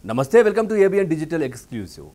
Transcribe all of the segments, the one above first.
నమస్తే welcome to ABN digital exclusive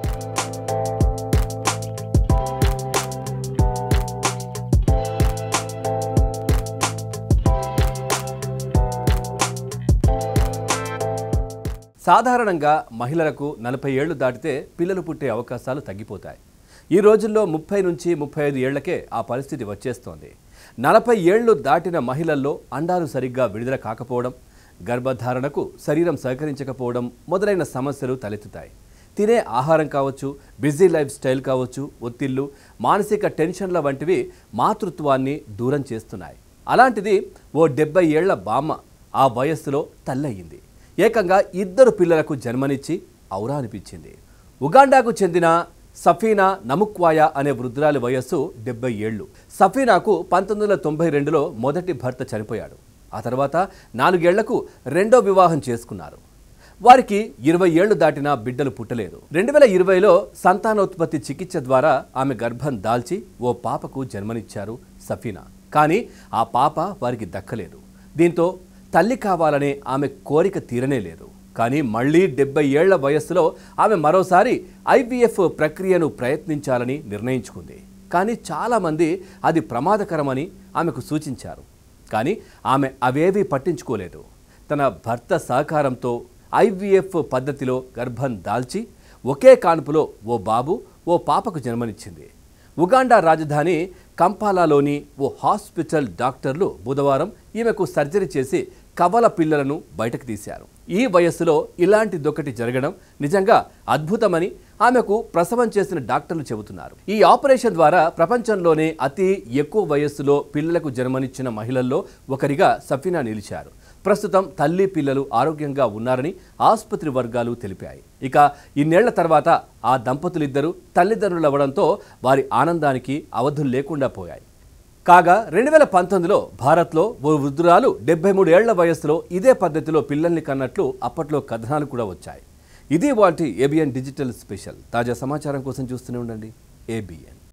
సాధారణంగా మహిళలకు నలభై ఏళ్లు దాటితే పిల్లలు పుట్టే అవకాశాలు తగ్గిపోతాయి ఈ రోజుల్లో ముప్పై నుంచి ముప్పై ఐదు ఏళ్లకే ఆ పరిస్థితి వచ్చేస్తోంది నలభై ఏళ్లు దాటిన మహిళల్లో అండాలు సరిగ్గా విడుదల కాకపోవడం గర్భధారణకు శరీరం సహకరించకపోవడం మొదలైన సమస్యలు తలెత్తుతాయి తినే ఆహారం కావచ్చు బిజీ లైఫ్ స్టైల్ కావచ్చు ఒత్తిళ్లు మానసిక టెన్షన్ల వంటివి మాతృత్వాన్ని దూరం చేస్తున్నాయి అలాంటిది ఓ డెబ్బై ఏళ్ల బామ్మ ఆ వయస్సులో తల్లయింది ఏకంగా ఇద్దరు పిల్లలకు జన్మనిచ్చి ఔరా అనిపించింది ఉగాండాకు చెందిన సఫీనా నముక్వాయా అనే వృద్ధురాలి వయస్సు డెబ్బై ఏళ్ళు సఫీనాకు పంతొమ్మిది వందల తొంభై రెండులో మొదటి భర్త చనిపోయాడు ఆ తర్వాత నాలుగేళ్లకు రెండో వివాహం చేసుకున్నారు వారికి ఇరవై ఏళ్లు దాటినా బిడ్డలు పుట్టలేదు రెండు వేల ఇరవైలో సంతానోత్పత్తి చికిత్స ద్వారా ఆమె గర్భం దాల్చి ఓ పాపకు జన్మనిచ్చారు సఫీనా కానీ ఆ పాప వారికి దక్కలేదు దీంతో తల్లి కావాలనే ఆమె కోరిక తీరనే లేదు కానీ మళ్ళీ డెబ్బై ఏళ్ల వయస్సులో ఆమె మరోసారి ఐవీఎఫ్ ప్రక్రియను ప్రయత్నించాలని నిర్ణయించుకుంది కానీ చాలామంది అది ప్రమాదకరమని ఆమెకు సూచించారు కానీ ఆమె అవేవీ పట్టించుకోలేదు తన భర్త సహకారంతో ఐవీఎఫ్ పద్ధతిలో గర్భం దాల్చి ఒకే కాన్పులో ఓ బాబు ఓ పాపకు జన్మనిచ్చింది ఉగాండా రాజధాని కంపాలాలోని ఓ హాస్పిటల్ డాక్టర్లు బుధవారం ఈమెకు సర్జరీ చేసి కవల పిల్లలను బయటకు తీశారు ఈ వయస్సులో ఇలాంటిదొకటి జరగడం నిజంగా అద్భుతమని ఆమెకు ప్రసవం చేసిన డాక్టర్లు చెబుతున్నారు ఈ ఆపరేషన్ ద్వారా ప్రపంచంలోనే అతి ఎక్కువ వయస్సులో పిల్లలకు జన్మనిచ్చిన మహిళల్లో ఒకరిగా సఫీనా నిలిచారు ప్రస్తుతం తల్లి పిల్లలు ఆరోగ్యంగా ఉన్నారని ఆసుపత్రి వర్గాలు తెలిపాయి ఇక ఇన్నేళ్ల తర్వాత ఆ దంపతులిద్దరూ తల్లిదండ్రులవ్వడంతో వారి ఆనందానికి అవధులు లేకుండా పోయాయి కాగా రెండు వేల పంతొమ్మిదిలో భారత్లో ఓ వృద్ధురాలు డెబ్బై మూడు ఏళ్ల వయస్సులో ఇదే పద్ధతిలో పిల్లల్ని కన్నట్లు అప్పట్లో కథనాలు కూడా వచ్చాయి ఇది వాటి ఏబిఎన్ డిజిటల్ స్పెషల్ తాజా సమాచారం కోసం చూస్తూనే ఉండండి ఏబిఎన్